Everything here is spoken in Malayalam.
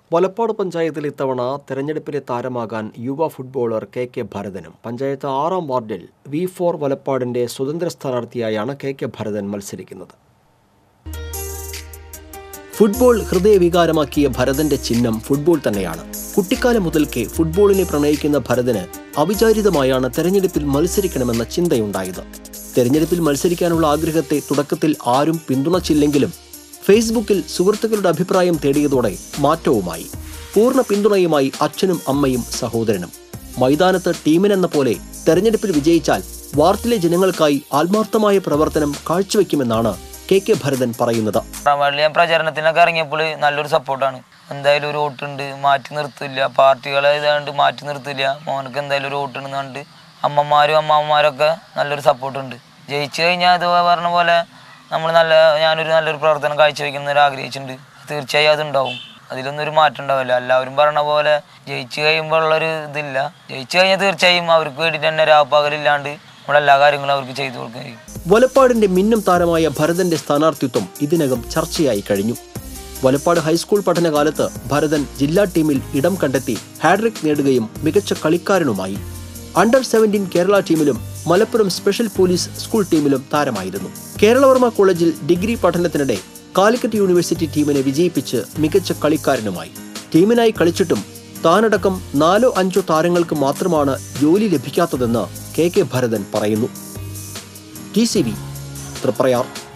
വലപ്പാട് പഞ്ചായത്തിൽ ഇത്തവണ തെരഞ്ഞെടുപ്പിലെ താരമാകാൻ യുവ ഫുട്ബോളർ കെ കെ ഭരതനും പഞ്ചായത്ത് ആറാം വാർഡിൽ വി ഫോർ വലപ്പാടിന്റെ സ്വതന്ത്ര സ്ഥാനാർത്ഥിയായാണ് കെ കെ ഭരതൻ മത്സരിക്കുന്നത് ഫുട്ബോൾ ഹൃദയവികാരമാക്കിയ ഭരതന്റെ ചിഹ്നം ഫുട്ബോൾ തന്നെയാണ് കുട്ടിക്കാലം മുതൽക്കേ ഫുട്ബോളിനെ പ്രണയിക്കുന്ന ഭരതന് അവിചാരിതമായാണ് തെരഞ്ഞെടുപ്പിൽ മത്സരിക്കണമെന്ന ചിന്തയുണ്ടായത് തെരഞ്ഞെടുപ്പിൽ മത്സരിക്കാനുള്ള ആഗ്രഹത്തെ തുടക്കത്തിൽ ആരും പിന്തുണച്ചില്ലെങ്കിലും ഫേസ്ബുക്കിൽ സുഹൃത്തുക്കളുടെ അഭിപ്രായം തേടിയതോടെ മാറ്റവുമായി പൂർണ്ണ പിന്തുണയുമായി അച്ഛനും അമ്മയും സഹോദരനും മൈതാനത്ത് ടീമിനെന്ന പോലെ തെരഞ്ഞെടുപ്പിൽ വിജയിച്ചാൽ വാർഡിലെ ജനങ്ങൾക്കായി ആത്മാർത്ഥമായ പ്രവർത്തനം കാഴ്ചവെക്കുമെന്നാണ് കെ കെ ഭരതൻ പറയുന്നത് വള്ളി ഞാൻ പ്രചരണത്തിനൊക്കെ ഇറങ്ങിയപ്പോൾ നല്ലൊരു സപ്പോർട്ടാണ് എന്തായാലും ഒരു വോട്ടുണ്ട് മാറ്റി നിർത്തില്ല പാർട്ടികളെ ഇതാണ്ട് മാറ്റി നിർത്തില്ല മോനക്ക് എന്തായാലും ഒരു വോട്ടുണ്ടെന്ന് കണ്ട് അമ്മമാരും അമ്മാമ്മമാരൊക്കെ നല്ലൊരു സപ്പോർട്ടുണ്ട് ജയിച്ചു കഴിഞ്ഞാൽ അത് പറഞ്ഞ പോലെ നമ്മൾ നല്ല ഞാനൊരു നല്ലൊരു പ്രവർത്തനം കാഴ്ചവെക്കുന്നതിന് ആഗ്രഹിച്ചിട്ടുണ്ട് തീർച്ചയായും അതുണ്ടാവും അതിലൊന്നും ഒരു മാറ്റം ഉണ്ടാവില്ല എല്ലാവരും പറഞ്ഞ പോലെ ജയിച്ചു കഴിയുമ്പോൾ ഉള്ളൊരു ഇതില്ല ജയിച്ചു കഴിഞ്ഞാൽ തീർച്ചയായും അവർക്ക് വേണ്ടിയിട്ട് തന്നെ രാപ്പകലില്ലാണ്ട് നമ്മളെല്ലാ കാര്യങ്ങളും അവർക്ക് ചെയ്തു കൊടുക്കുകയും ചെയ്യും വലപ്പാടിന്റെ മിന്നും താരമായ ഭരതന്റെ സ്ഥാനാർത്ഥിത്വം ഇതിനകം ചർച്ചയായി കഴിഞ്ഞു വലപ്പാട് ഹൈസ്കൂൾ പഠനകാലത്ത് ഭരതൻ ജില്ലാ ടീമിൽ ഇടം കണ്ടെത്തി ഹാഡ്രിക് നേടുകയും മികച്ച കളിക്കാരനുമായി അണ്ടർ സെവൻറ്റീൻ കേരള ടീമിലും മലപ്പുറം സ്പെഷ്യൽ പോലീസ് സ്കൂൾ ടീമിലും താരമായിരുന്നു കേരളവർമ്മ കോളേജിൽ ഡിഗ്രി പഠനത്തിനിടെ കാലിക്കറ്റ് യൂണിവേഴ്സിറ്റി ടീമിനെ വിജയിപ്പിച്ച് മികച്ച കളിക്കാരനുമായി ടീമിനായി കളിച്ചിട്ടും താനടക്കം നാലോ അഞ്ചോ താരങ്ങൾക്ക് മാത്രമാണ് ജോലി ലഭിക്കാത്തതെന്ന് കെ കെ ഭരതൻ പറയുന്നു ടി സി വി തൃപ്രയാർ